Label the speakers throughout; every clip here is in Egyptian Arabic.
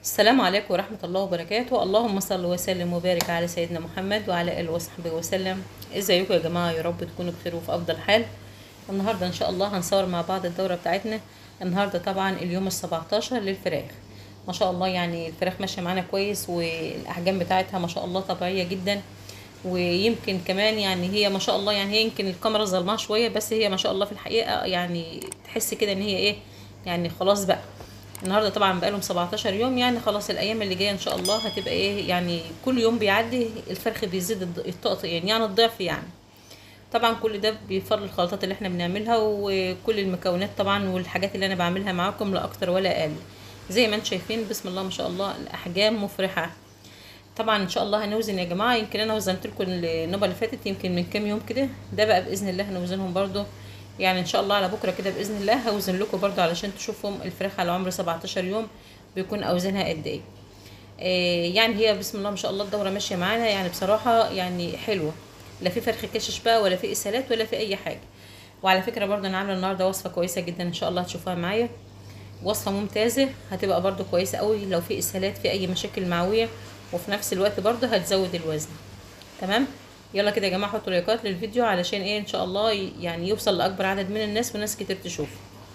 Speaker 1: السلام عليكم ورحمة الله وبركاته اللهم صل وسلم وبارك على سيدنا محمد وعلى آله وصحبه وسلم ازيكم يا جماعة يا رب تكونوا بخير وفي أفضل حال النهاردة إن شاء الله هنصور مع بعض الدورة بتاعتنا النهاردة طبعا اليوم السبعتاشر للفراخ ما شاء الله يعني الفراخ ماشية معانا كويس والأحجام بتاعتها ما شاء الله طبيعية جدا ويمكن كمان يعني هي ما شاء الله يعني هي يمكن الكاميرا ظلمها شوية بس هي ما شاء الله في الحقيقة يعني تحس كده ان هي ايه يعني خلاص بقى النهارده طبعا بقالهم 17 يوم يعني خلاص الايام اللي جايه ان شاء الله هتبقى ايه يعني كل يوم بيعدي الفرخ بيزيد الض- الطقطقين يعني, يعني الضعف يعني طبعا كل ده بفضل الخلطات اللي احنا بنعملها وكل المكونات طبعا والحاجات اللي انا بعملها معاكم لا اكتر ولا اقل زي ما انتم شايفين بسم الله ما شاء الله الاحجام مفرحه طبعا ان شاء الله هنوزن يا جماعه يمكن انا وزنت لكم النوبه اللي فاتت يمكن من كام يوم كده ده بقى باذن الله هنوزنهم برضو يعني ان شاء الله على بكره كده باذن الله هوزن لكم برضو علشان تشوفهم الفراخ على عمر 17 يوم بيكون اوزانها قد ايه إيه يعني هي بسم الله ما شاء الله الدوره ماشيه معانا يعني بصراحه يعني حلوه لا في فرخ كشش بقى ولا في اسهالات ولا في اي حاجه وعلى فكره برضو انا عامله النهارده وصفه كويسه جدا ان شاء الله هتشوفوها معايا وصفه ممتازه هتبقى برضو كويسه قوي لو في اسهالات في اي مشاكل معويه وفي نفس الوقت برضو هتزود الوزن تمام يلا كده يا جماعه حطوا لايكات للفيديو علشان ايه ان شاء الله يعني يوصل لاكبر عدد من الناس وناس كتير تشوفه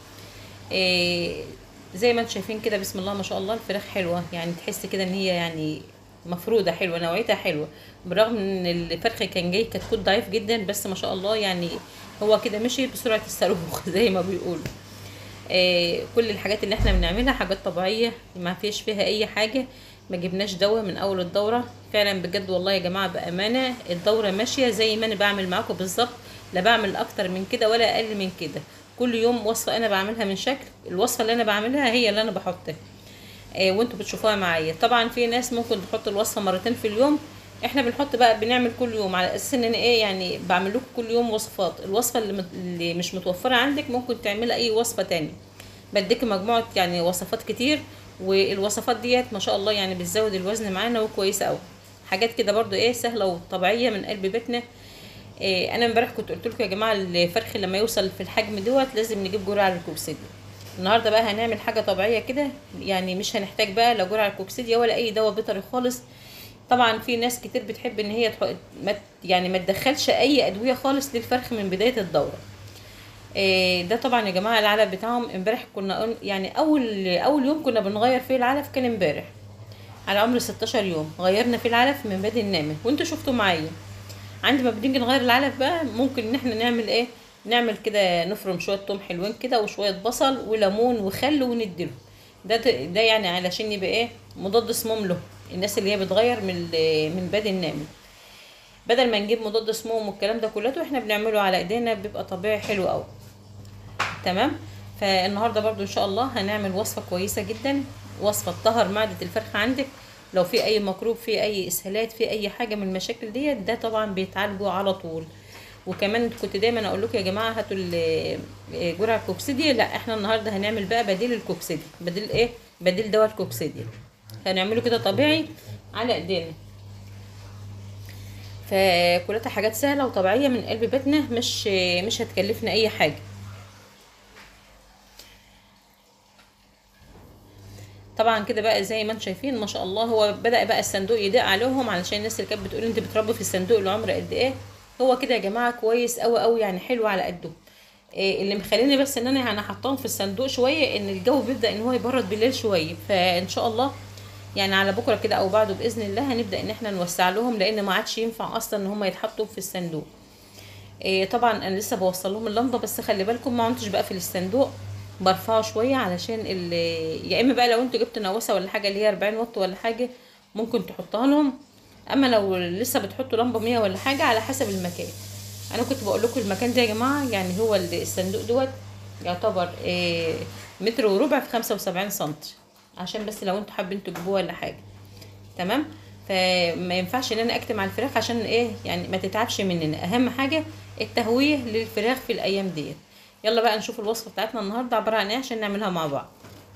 Speaker 1: إيه زي ما انتم شايفين كده بسم الله ما شاء الله الفراخ حلوه يعني تحس كده ان هي يعني مفروده حلوه نوعيتها حلوه بالرغم ان الفرخ كان جاي كتكوت ضعيف جدا بس ما شاء الله يعني هو كده مشي بسرعه الصاروخ زي ما بيقولوا إيه كل الحاجات اللي احنا بنعملها حاجات طبيعيه ما فيش فيها اي حاجه ما جبناش دواء من اول الدوره فعلا بجد والله يا جماعه بامانه الدوره ماشيه زي ما انا بعمل معاكم بالظبط لا بعمل اكتر من كده ولا اقل من كده كل يوم وصفه انا بعملها من شكل الوصفه اللي انا بعملها هي اللي انا بحطها آه وانتوا بتشوفوها معايا طبعا في ناس ممكن تحط الوصفه مرتين في اليوم احنا بنحط بقى بنعمل كل يوم على اساس ان انا ايه يعني بعمل لكم كل يوم وصفات الوصفه اللي, مت... اللي مش متوفره عندك ممكن تعملي اي وصفه تانية بديك مجموعه يعني وصفات كتير والوصفات ديت ما شاء الله يعني بتزود الوزن معانا وكويسه قوي حاجات كده برضو ايه سهله وطبيعيه من قلب بيتنا إيه انا امبارح كنت قلت لكم يا جماعه الفرخ لما يوصل في الحجم دوت لازم نجيب جرعه الكوكسيديا النهارده بقى هنعمل حاجه طبيعيه كده يعني مش هنحتاج بقى لا جرعه الكوكسيديا ولا اي دواء بيطري خالص طبعا في ناس كتير بتحب ان هي تح... ما يعني ما تدخلش اي ادويه خالص للفرخ من بدايه الدوره إيه ده طبعا يا جماعه العلف بتاعهم امبارح كنا يعني اول اول يوم كنا بنغير فيه العلف كان امبارح على عمر 16 يوم غيرنا فيه العلف من بادئ النامل وانتوا شفتوا معايا عند ما بنيجي نغير العلف بقى ممكن ان احنا نعمل ايه نعمل كده نفرم شويه توم حلوين كده وشويه بصل وليمون وخل ونديله ده ده يعني علشان يبقى ايه مضاد سموم له الناس اللي هي بتغير من من بادئ النامل بدل ما نجيب مضاد سموم والكلام ده كله احنا بنعمله على ايدينا بيبقى طبيعي حلو قوي تمام فالنهارده برضو ان شاء الله هنعمل وصفه كويسه جدا وصفه طهر معده الفرخه عندك لو في اي مكروب في اي اسهالات في اي حاجه من المشاكل ديت ده طبعا بيتعالجوا على طول وكمان كنت دايما اقول لكم يا جماعه هاتوا جرعه الكوكسيديا لا احنا النهارده هنعمل بقى بديل الكوكسيديا بديل ايه بديل دواء الكوكسيديا هنعمله كده طبيعي على ايدينا فكلها حاجات سهله وطبيعيه من قلب بيتنا مش مش هتكلفنا اي حاجه طبعا كده بقى زي ما انتم شايفين ما شاء الله هو بدا بقى الصندوق يضيق عليهم علشان الناس اللي كانت بتقول انت بتربي في الصندوق العمر قد ايه هو كده يا جماعه كويس قوي قوي يعني حلو على قده إيه اللي مخليني بس ان انا يعني حطاهم في الصندوق شويه ان الجو بيبدا ان هو يبرد بالليل شويه فان شاء الله يعني على بكره كده او بعده باذن الله هنبدا ان احنا نوسع لهم لان ما عادش ينفع اصلا ان هم يتحطوا في الصندوق إيه طبعا انا لسه بوصل لهم اللمبه بس خلي بالكم ما عدتش بقى في الصندوق برفعه شويه علشان يا اما بقى لو انتوا جبتوا نواسه ولا حاجه اللي هي 40 واط ولا حاجه ممكن تحطها لهم اما لو لسه بتحطوا لمبه 100 ولا حاجه على حسب المكان انا كنت بقول لكم المكان ده يا جماعه يعني هو الصندوق دوت يعتبر إيه متر وربع في 75 سم عشان بس لو انتوا حابين تجيبوه ولا حاجه تمام فما ينفعش ان انا اكتم على الفراخ عشان ايه يعني ما تتعبش مننا اهم حاجه التهويه للفراخ في الايام ديت يلا بقى نشوف الوصفه بتاعتنا النهارده عباره عن ايه عشان نعملها مع بعض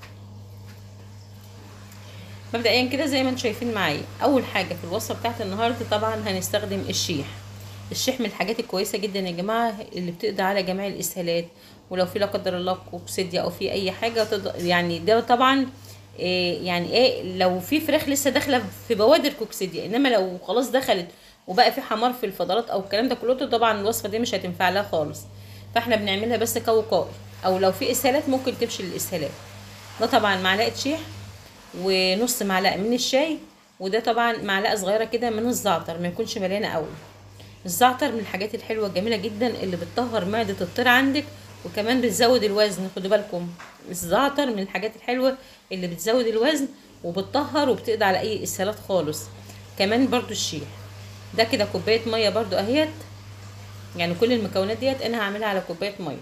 Speaker 1: مبدئيا كده زي ما انتم شايفين معايا اول حاجه في الوصفه بتاعت النهارده طبعا هنستخدم الشيح الشيح من الحاجات الكويسه جدا يا جماعه اللي بتقضي على جميع الاسهالات ولو في لا قدر الله كوكسيديا او في اي حاجه تض... يعني ده طبعا إيه يعني ايه لو في فراخ لسه داخله في بوادر كوكسيديا انما لو خلاص دخلت وبقى في حمار في الفضلات او الكلام ده كله طبعا الوصفه دي مش هتنفع لها خالص فاحنا بنعملها بس كوقائي او لو في اسهالات ممكن تمشي الاسهالات ده طبعا معلقه شيح ونص معلقه من الشاي وده طبعا معلقه صغيره كده من الزعتر ما يكونش مليانه قوي الزعتر من الحاجات الحلوه الجميله جدا اللي بتطهر معده الطير عندك وكمان بتزود الوزن خدوا بالكم الزعتر من الحاجات الحلوه اللي بتزود الوزن وبتطهر وبتقضي على اي اسهالات خالص كمان برضو الشيح ده كده كوبايه ميه برضو اهيت يعني كل المكونات ديت انا هعملها على كوبايه ميه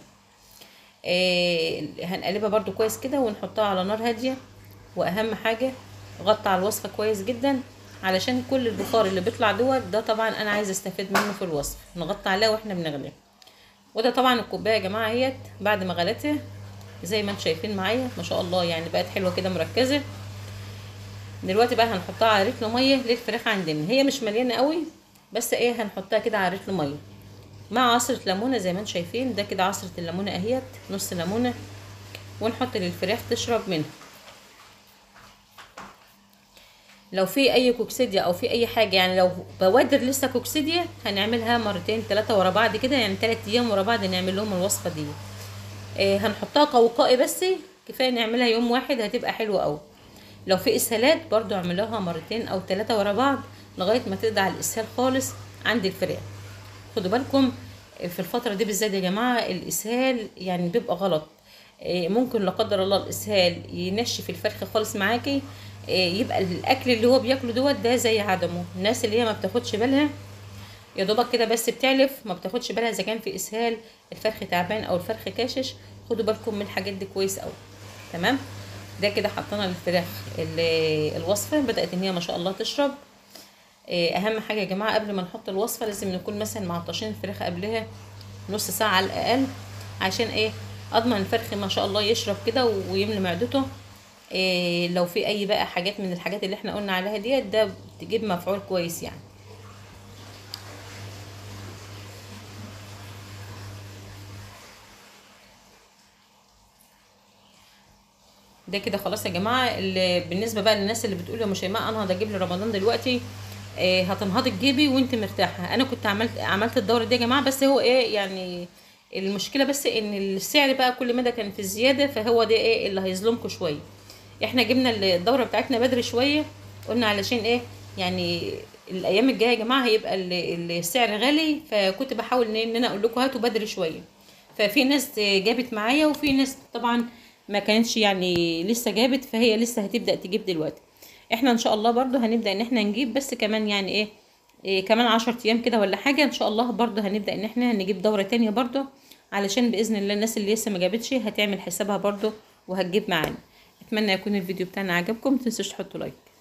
Speaker 1: إيه هنقلبها برضو كويس كده ونحطها على نار هاديه واهم حاجه غطي على الوصفه كويس جدا علشان كل البخار اللي بيطلع دوت ده طبعا انا عايزه استفيد منه في الوصفه نغطي عليها واحنا بنغليها وده طبعا الكوبايه يا جماعه اهيت بعد ما غليتها زي ما انتم شايفين معايا ما شاء الله يعني بقت حلوه كده مركزه دلوقتي بقى هنحطها على رتل ميه للفراخ عندنا هي مش مليانه قوي بس ايه هنحطها كده على رتل ميه مع عصره ليمونه زي ما انتم شايفين ده كده عصره الليمونه اهيت نص ليمونه ونحط للفراخ تشرب منها لو في اي كوكسيديا او في اي حاجه يعني لو بوادر لسه كوكسيديا هنعملها مرتين ثلاثه ورا بعض كده يعني ثلاث ايام ورا بعض نعمل لهم الوصفه دي إيه هنحطها كوقائي بس كفايه نعملها يوم واحد هتبقى حلوه قوي لو في اسهالات برضو اعملوها مرتين او ثلاثه ورا بعض لغايه ما تقضي على الاسهال خالص عند الفراخ خدوا بالكم في الفتره دي بالذات يا جماعه الاسهال يعني بيبقى غلط إيه ممكن لا قدر الله الاسهال ينشف الفرخ خالص معاكي إيه يبقى الاكل اللي هو بياكله دوت ده زي عدمه الناس اللي هي ما بتاخدش بالها يا دوبك كده بس بتعلف ما بتاخدش بالها اذا كان في اسهال الفرخ تعبان او الفرخ كاشش خدوا بالكم من الحاجات دي كويس قوي تمام ده كده حطينا للفراخ الوصفه بدات ان هي ما شاء الله تشرب اهم حاجه يا جماعه قبل ما نحط الوصفه لازم نكون مثلا معطشين الفراخ قبلها نص ساعه على الاقل عشان ايه اضمن الفرخ ما شاء الله يشرب كده ويملى معدته إيه لو في اي بقى حاجات من الحاجات اللي احنا قلنا عليها ديت ده تجيب مفعول كويس يعني ده كده خلاص يا جماعه اللي بالنسبه بقى للناس اللي بتقول يا مش شيماء انا هجيب لي رمضان دلوقتي إيه هتنهضي تجيبي وانت مرتاحه انا كنت عملت عملت الدوره دي يا جماعه بس هو ايه يعني المشكله بس ان السعر بقى كل مدى كان في الزياده فهو ده ايه اللي هيظلمكم شويه احنا جبنا الدوره بتاعتنا بدري شويه قلنا علشان ايه يعني الايام الجايه يا جماعه هيبقى السعر غالي فكنت بحاول ان انا اقول لكم هاتوا بدري شويه ففي ناس جابت معايا وفي ناس طبعا ما كانش يعني لسه جابت فهي لسه هتبدا تجيب دلوقتي احنا ان شاء الله برضو هنبدا ان احنا نجيب بس كمان يعني ايه, إيه كمان عشر ايام كده ولا حاجه ان شاء الله برضو هنبدا ان احنا نجيب دوره تانية برضو علشان باذن الله الناس اللي لسه ما جابتش هتعمل حسابها برضو وهتجيب معانا اتمنى يكون الفيديو بتاعنا عجبكم متنسوش تحطوا لايك